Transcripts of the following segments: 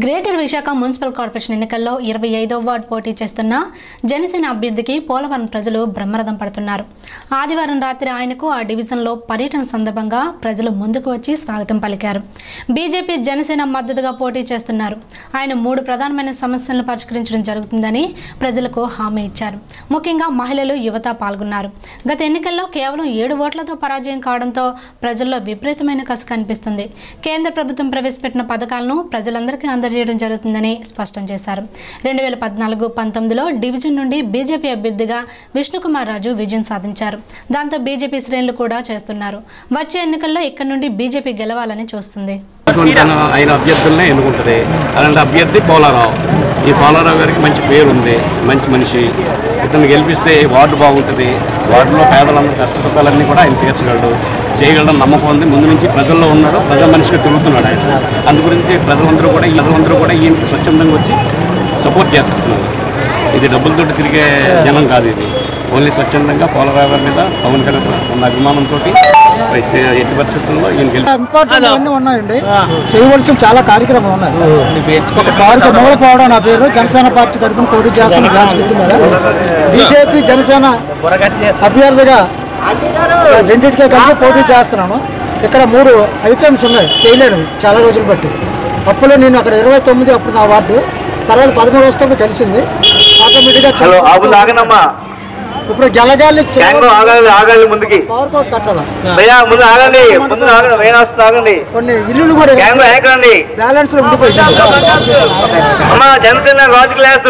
greater Visakha municipal corporation ఎన్నికల్లో ఇరవై ఐదో వార్డు పోటీ చేస్తున్న జనసేన అభ్యర్థికి పోలవరం ప్రజలు బ్రహ్మరథం పడుతున్నారు ఆదివారం రాత్రి ఆయనకు ఆ డివిజన్లో పర్యటన సందర్భంగా ప్రజలు ముందుకు వచ్చి స్వాగతం పలికారు బీజేపీ జనసేన మద్దతుగా పోటీ చేస్తున్నారు ఆయన మూడు ప్రధానమైన సమస్యలను పరిష్కరించడం జరుగుతుందని ప్రజలకు హామీ ఇచ్చారు ముఖ్యంగా మహిళలు యువత పాల్గొన్నారు గత ఎన్నికల్లో కేవలం ఏడు ఓట్లతో పరాజయం కావడంతో ప్రజల్లో విపరీతమైన కసి కనిపిస్తుంది కేంద్ర ప్రభుత్వం ప్రవేశపెట్టిన పథకాలను ప్రజలందరికీ అందజేయడం జరుగుతుందని స్పష్టం చేశారు రెండు వేల పద్నాలుగు పంతొమ్మిదిలో డివిజన్ నుండి బీజేపీ అభ్యర్థిగా విష్ణుకుమార్ రాజు విజయం సాధించారు దాంతో బీజేపీ శ్రేణులు కూడా చేస్తున్నారు వచ్చే ఎన్నికల్లో ఇక్కడ నుండి బీజేపీ గెలవాలని చూస్తుంది అనుకుంటాను ఆయన అభ్యర్థులనే ఎన్నుకుంటుంది అలాంటి అభ్యర్థి పోలారావు ఈ పోలారావు గారికి మంచి పేరు ఉంది మంచి మనిషి ఇతను గెలిపిస్తే వార్డు బాగుంటుంది వార్డులో పేదలందరూ కష్ట సుఖాలన్నీ కూడా ఆయన తీర్చగలడు చేయగలడం నమ్మకం ఉంది ముందు నుంచి ప్రజల్లో ఉన్నాడు ప్రజల మనిషిగా తిరుగుతున్నాడు ఆయన అందు గురించి ప్రజలందరూ కూడా ఈ ప్రజలందరూ కూడా ఈయనకి స్వచ్ఛందంగా వచ్చి సపోర్ట్ చేస్తున్నారు ఇది డబ్బులతో తిరిగే జనం కాదు ఇది ఓన్లీ స్వచ్ఛందంగా పోలరావు గారి మీద పవన్ కళ్యాణ్ ఉన్న అభిమానంతో ఎట్టి పరిస్థితుల్లో ఈయన గెలిపి ఇంపార్టెంట్ అన్నీ ఉన్నాయండి చేయవలసిన చాలా కార్యక్రమాలు ఉన్నాయి ఒక కారుకి మూలపోవడం నా పేరు జనసేన పార్టీ తరఫున పోటీ చేస్తున్న గ్యాస్ గుర్తు మీద బీజేపీ జనసేన అభ్యర్థిగా రెండింటికే కలిసి పోటీ చేస్తున్నాను ఇక్కడ మూడు ఐటమ్స్ ఉన్నాయి చేయలేను చాలా రోజులు బట్టి అప్పులో నేను అక్కడ ఇరవై తొమ్మిది అప్పుడు నా వార్డు తర్వాత పదమూడు వస్తుంది కలిసింది ఆటోమేటిక్గా హలో ఆగు ఆగనమ్మా ఇప్పుడు గెలగాలి గ్యాంగ్ ఆగాలి ఆగాలి ముందుకి పవర్ కోట్ కట్టాలి భయ్యా ముందు ఆగండి ముందు ఆగండి వేణ వస్తుంది ఆగండి కొన్ని ఇల్లులు కూడా గ్యాంగ్ ఎక్కడండి బ్యాలెన్స్ లో ఉండిపోయింది అమ్మా Janasena Raju class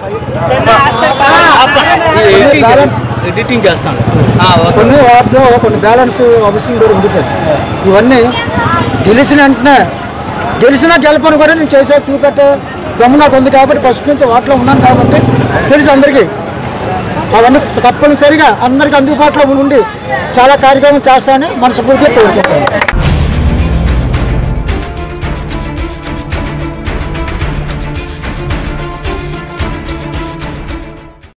balance editing చేస్తాను కొన్ని వాటిలో కొన్ని బ్యాలెన్స్ అవసరం కూడా ఉండిపోయింది ఇవన్నీ గెలిచిన వెంటనే గెలిచిన గెలపను కూడా నేను చేసే చూపెట్టే దమ్ము నాకు ఉంది కాబట్టి ఫస్ట్ నుంచి వాటిలో ఉన్నాను కాబట్టి తెలుసు అందరికీ అవన్నీ తప్పనిసరిగా అందరికీ అందుబాటులో ఉండి చాలా కార్యక్రమం చేస్తానని మనస్ఫూర్తిగా కోరుకుంటాను